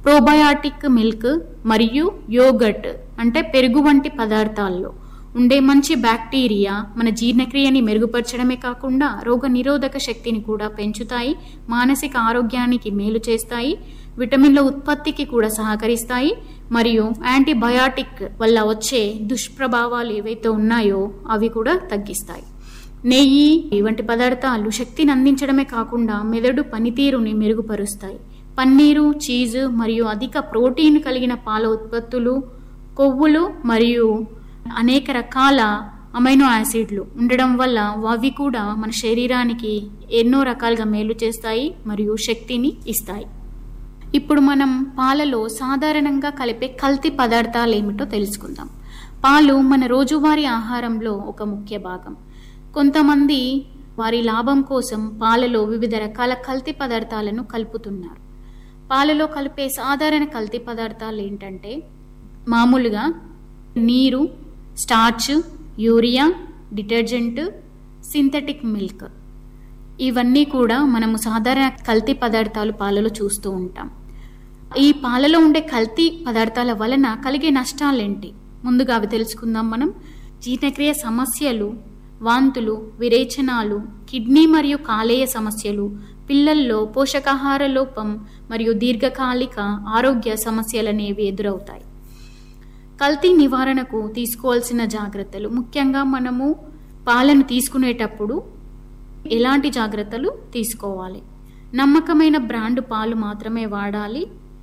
probiotic milk మరియు yoghurt అంటే పెరుగు వంటి పదార్థాల్లో ఉండే మంచి బ్యాక్టీరియా మన జీర్ణక్రియని మెరుగుపరచడమే కాకుండా రోగ నిరోధక శక్తిని కూడా పెంచుతాయి మానసిక ఆరోగ్యానికి మేలు చేస్తాయి విటమిన్ల ఉత్పత్తికి కూడా సహకరిస్తాయి మరియు యాంటీబయాటిక్ వల్ల వచ్చే దుష్ప్రభావాలు ఏవైతే ఉన్నాయో అవి కూడా తగ్గిస్తాయి నెయ్యి వంటి పదార్థాలు శక్తిని అందించడమే కాకుండా మెదడు పనితీరుని మెరుగుపరుస్తాయి పన్నీరు చీజు మరియు అధిక ప్రోటీన్ కలిగిన పాల ఉత్పత్తులు కొవ్వులు మరియు అనేక రకాల అమైనో యాసిడ్లు ఉండడం వల్ల అవి కూడా మన శరీరానికి ఎన్నో రకాలుగా మేలు చేస్తాయి మరియు శక్తిని ఇస్తాయి ఇప్పుడు మనం పాలలో సాధారణంగా కలిపే కల్తీ పదార్థాలు ఏమిటో తెలుసుకుందాం పాలు మన రోజువారీ ఆహారంలో ఒక ముఖ్య భాగం కొంతమంది వారి లాభం కోసం పాలలో వివిధ రకాల కల్తీ పదార్థాలను కలుపుతున్నారు పాలలో కలిపే సాధారణ కల్తీ పదార్థాలు ఏంటంటే మామూలుగా నీరు starch urea detergent synthetic milk ఇవన్నీ కూడా మనము సాధారణ కల్తీ పదార్థాలు పాలలో చూస్తూ ఉంటాం ఈ పాలలో ఉండే కల్తీ పదార్థాల వలన కలిగే నష్టాలేంటి ముందుగా అవి తెలుసుకుందాం మనం జీర్ణక్రియ సమస్యలు వాంతులు విరేచనాలు కిడ్నీ మరియు కాలేయ సమస్యలు పిల్లల్లో పోషకాహార లోపం మరియు దీర్ఘకాలిక ఆరోగ్య సమస్యలు అనేవి ఎదురవుతాయి కల్తీ నివారణకు తీసుకోవాల్సిన జాగ్రత్తలు ముఖ్యంగా మనము పాలను తీసుకునేటప్పుడు ఎలాంటి జాగ్రత్తలు తీసుకోవాలి నమ్మకమైన బ్రాండ్ పాలు మాత్రమే వాడాలి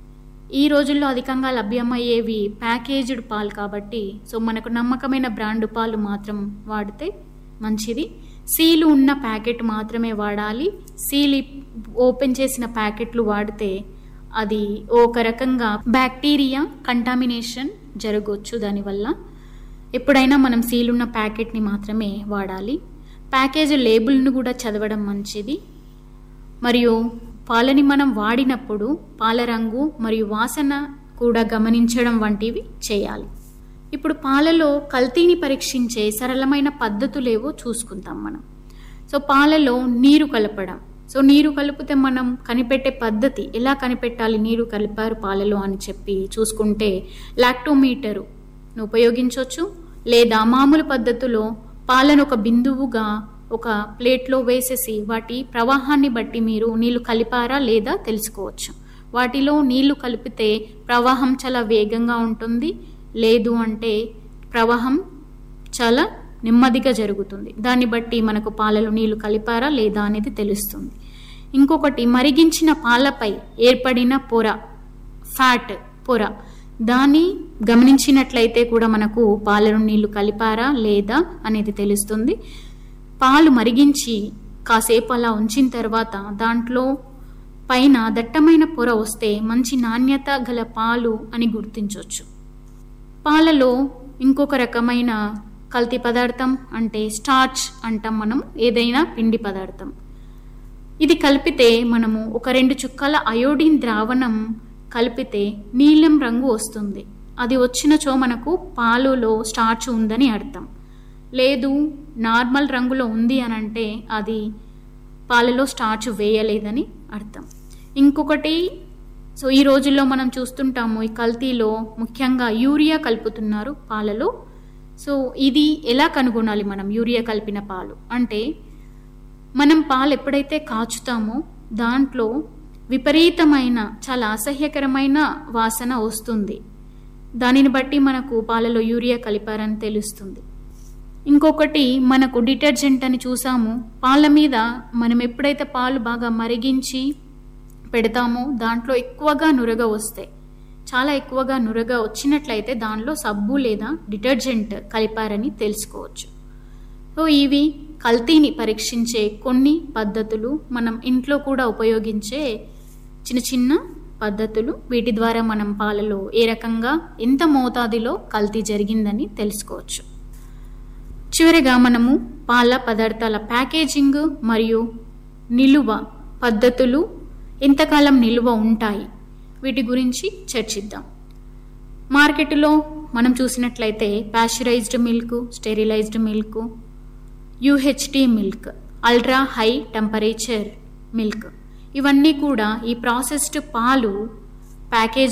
ఈ రోజుల్లో అధికంగా లభ్యమయ్యేవి ప్యాకేజ్డ్ పాలు కాబట్టి సో మనకు నమ్మకమైన బ్రాండ్ పాలు మాత్రం వాడితే మంచిది సీలు ఉన్న ప్యాకెట్ మాత్రమే వాడాలి సీల్ ఓపెన్ చేసిన ప్యాకెట్లు వాడితే అది ఒక రకంగా బ్యాక్టీరియా కంటామినేషన్ జరగవచ్చు దానివల్ల ఎప్పుడైనా మనం సీల్ ఉన్న ప్యాకెట్ని మాత్రమే వాడాలి ప్యాకేజ్ లేబుల్ను కూడా చదవడం మంచిది మరియు పాలని మనం వాడినప్పుడు పాల రంగు మరియు వాసన కూడా గమనించడం వంటివి చేయాలి ఇప్పుడు పాలలో కల్తీని పరీక్షించే సరళమైన పద్ధతులేవో చూసుకుంటాం మనం సో పాలలో నీరు కలపడం సో నీరు కలిపితే మనం కనిపెట్టే పద్ధతి ఎలా కనిపెట్టాలి నీరు కలిపారు పాలలో అని చెప్పి చూసుకుంటే లాక్టోమీటరు ఉపయోగించవచ్చు లేదా మామూలు పద్ధతిలో పాలను ఒక బిందువుగా ఒక ప్లేట్లో వేసేసి వాటి ప్రవాహాన్ని బట్టి మీరు నీళ్లు కలిపారా లేదా తెలుసుకోవచ్చు వాటిలో నీళ్లు కలిపితే ప్రవాహం చాలా వేగంగా ఉంటుంది లేదు అంటే ప్రవాహం చాలా నెమ్మదిగా జరుగుతుంది దాన్ని బట్టి మనకు పాలలో నీళ్లు కలిపారా లేదా అనేది తెలుస్తుంది ఇంకొకటి మరిగించిన పాలపై ఏర్పడిన పొర ఫ్యాట్ పొర దాన్ని గమనించినట్లయితే కూడా మనకు పాలను నీళ్లు కలిపారా లేదా అనేది తెలుస్తుంది పాలు మరిగించి కాసేపు అలా ఉంచిన తర్వాత దాంట్లో పైన దట్టమైన పొర వస్తే మంచి నాణ్యత గల పాలు అని గుర్తించవచ్చు పాలలో ఇంకొక రకమైన కల్తీ పదార్థం అంటే స్టార్చ్ అంటాం మనం ఏదైనా పిండి పదార్థం ఇది కలిపితే మనము ఒక రెండు చుక్కల అయోడిన్ ద్రావణం కలిపితే నీలం రంగు వస్తుంది అది వచ్చినచో మనకు పాలులో స్టార్చ్ ఉందని అర్థం లేదు నార్మల్ రంగులో ఉంది అని అంటే అది పాలలో స్టార్చ్ వేయలేదని అర్థం ఇంకొకటి సో ఈ రోజుల్లో మనం చూస్తుంటాము ఈ కల్తీలో ముఖ్యంగా యూరియా కలుపుతున్నారు పాలలో సో ఇది ఎలా కనుగొనాలి మనం యూరియా కలిపిన పాలు అంటే మనం పాలు ఎప్పుడైతే కాచుతామో దాంట్లో విపరీతమైన చాలా అసహ్యకరమైన వాసన వస్తుంది దానిని బట్టి మనకు పాలలో యూరియా కలిపారని తెలుస్తుంది ఇంకొకటి మనకు డిటర్జెంట్ అని చూసాము పాల మీద మనం ఎప్పుడైతే పాలు బాగా మరిగించి పెడతామో దాంట్లో ఎక్కువగా నురగ వస్తాయి చాలా ఎక్కువగా నురగ వచ్చినట్లయితే దానిలో సబ్బు లేదా డిటర్జెంట్ కలిపారని తెలుసుకోవచ్చు సో ఇవి కల్తీని పరీక్షించే కొన్ని పద్ధతులు మనం ఇంట్లో కూడా ఉపయోగించే చిన్న చిన్న పద్ధతులు వీటి ద్వారా మనం పాలలో ఏ రకంగా ఎంత మోతాదులో కల్తీ జరిగిందని తెలుసుకోవచ్చు చివరిగా మనము పాల పదార్థాల ప్యాకేజింగ్ మరియు నిలువ పద్ధతులు ఎంతకాలం నిలువ ఉంటాయి వీటి గురించి చర్చిద్దాం మార్కెట్లో మనం చూసినట్లయితే pasteurised milk sterilised milk UHT milk ultra high temperature milk ఇవన్నీ కూడా ఈ ప్రాసెస్డ్ పాలు ప్యాకేజ్